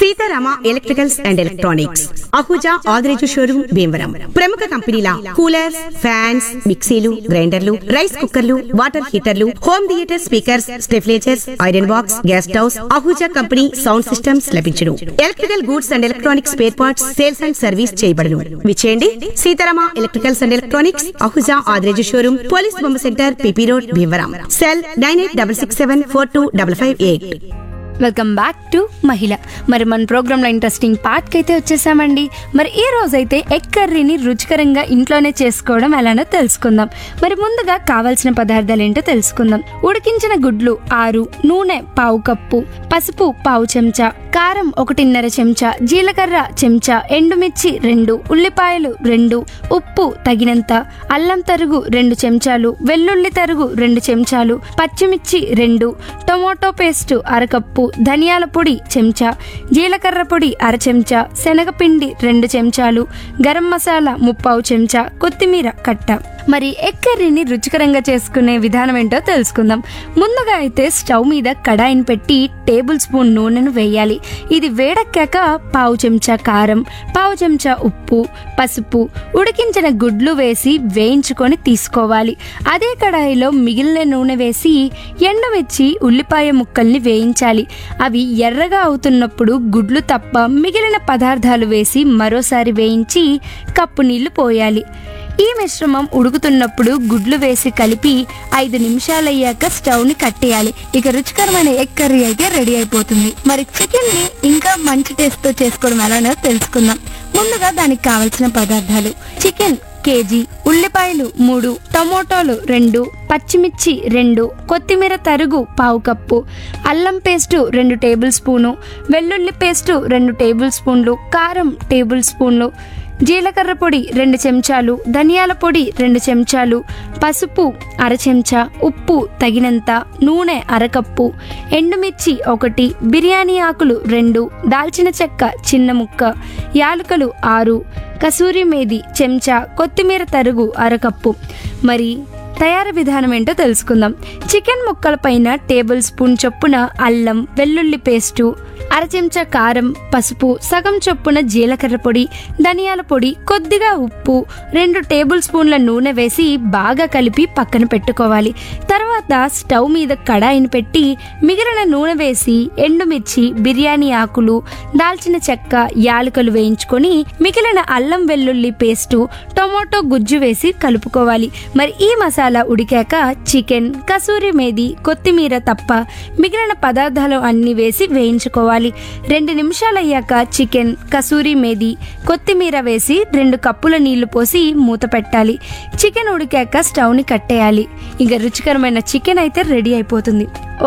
Sitarama electricals and electronics Ahuja Adireju showroom Bhimavaram ప్రముఖ కంపెనీల coolers fans మిక్సీలు గ్రైండర్లు రైస్ కుక్కర్లు వాటర్ హీటర్లు home theatre speakers stabilisers iron box gas stoves Ahuja company sound systems లభించును electrical goods and electronics spare parts sales and service చేయబడును విచేయండి Seetharama electricals and electronics Ahuja Adireju showroom police బొమ్మ centre PP road Bhimavaram cell nine eight double six seven four two double five eight welcome back to మహిళ మరి మన ప్రోగ్రాంలో interesting పార్ట్కి అయితే వచ్చేసామండి మరి ఈ రోజైతే ఎగ్ కర్రీని రుచికరంగా ఇంట్లోనే చేసుకోవడం ఎలానో తెలుసుకుందాం మరి ముందుగా కావాల్సిన పదార్థాలు ఏంటో తెలుసుకుందాం ఉడికించిన గుడ్లు ఆరు నూనె పావు కప్పు పసుపు పావు చెంచా కారం ఒకటిన్నర చెంచా జీలకర్ర చెంచా ఎండుమిర్చి రెండు ఉల్లిపాయలు రెండు ఉప్పు తగినంత అల్లం తరుగు రెండు చెంచాలు వెల్లుల్లి తరుగు రెండు చెంచాలు పచ్చిమిర్చి రెండు టొమాటో పేస్ట్ అరకప్పు ధనియాల పొడి చెంచా జీలకర్ర పొడి అర చెంచా శనగపిండి రెండు చెంచాలు గరం మసాలా ముప్పావు చెంచా కొత్తిమీర కట్ట మరి ఎగ్ కర్రీని రుచికరంగా చేసుకునే విధానం ఏంటో తెలుసుకుందాం ముందుగా అయితే స్టవ్ మీద కడాయిని పెట్టి టేబుల్ స్పూన్ నూనెను వేయాలి ఇది వేడెక్కాక పావు చెంచా కారం పావు చెంచా ఉప్పు పసుపు ఉడికించిన గుడ్లు వేసి వేయించుకొని తీసుకోవాలి అదే కడాయిలో మిగిలిన నూనె వేసి ఎండుమిర్చి ఉల్లిపాయ ముక్కల్ని వేయించాలి అవి ఎర్రగా అవుతున్నప్పుడు గుడ్లు తప్ప మిగిలిన పదార్థాలు వేసి మరోసారి వేయించి కప్పు నీళ్లు పోయాలి ఈ మిశ్రమం ఉడుకుతున్నప్పుడు గుడ్లు వేసి కలిపి ఐదు నిమిషాలయ్యాక స్టవ్ ని కట్టేయాలి ఇక రుచికరమైన ఎగ్ కర్రీ అయితే రెడీ అయిపోతుంది మరి చికెన్ ని ఇంకా మంచి టేస్ట్ తో చేసుకోవడం ఎలానో తెలుసుకుందాం ముందుగా దానికి కావలసిన పదార్థాలు చికెన్ కేజీ ఉల్లిపాయలు మూడు టమోటాలు రెండు పచ్చిమిర్చి రెండు కొత్తిమీర తరుగు పావు కప్పు అల్లం పేస్టు రెండు టేబుల్ స్పూను వెల్లుల్లి పేస్టు రెండు టేబుల్ స్పూన్లు కారం టేబుల్ స్పూన్లు జీలకర్ర పొడి రెండు చెంచాలు ధనియాల పొడి రెండు చెంచాలు పసుపు అర చెంచా ఉప్పు తగినంత నూనె అరకప్పు ఎండుమిర్చి ఒకటి బిర్యానీ ఆకులు రెండు దాల్చిన చెక్క చిన్న ముక్క యాలకులు ఆరు కసూరి మేది చెంచా కొత్తిమీర తరుగు అరకప్పు మరి తయారీ విధానం ఏంటో తెలుసుకుందాం చికెన్ ముక్కల పైన టేబుల్ స్పూన్ చొప్పున అల్లం వెల్లుల్లి పేస్టు అర చెంచా కారం పసుపు సగం చొప్పున జీలకర్ర పొడి ధనియాల పొడి కొద్దిగా ఉప్పు రెండు టేబుల్ స్పూన్ల నూనె వేసి బాగా కలిపి పక్కన పెట్టుకోవాలి తర్వాత స్టవ్ మీద కడాయిని పెట్టి మిగిలిన నూనె వేసి ఎండుమిర్చి బిర్యానీ ఆకులు దాల్చిన చెక్క యాలకులు వేయించుకొని మిగిలిన అల్లం వెల్లుల్లి పేస్టు టొమాటో గుజ్జు వేసి కలుపుకోవాలి మరి ఈ మసాలా ఉడికాక చికెన్ కసూరి మేది కొత్తిమీర తప్ప మిగిలిన పదార్థాలు అన్ని వేసి వేయించుకోవాలి రెండు నిమిషాలు అయ్యాక చికెన్ కసూరి మేది కొత్తిమీర వేసి రెండు కప్పుల నీళ్లు పోసి మూత పెట్టాలి చికెన్ ఉడికాక స్టవ్ని కట్టేయాలి ఇక రుచికరమైన చికెన్ అయితే రెడీ అయిపోతుంది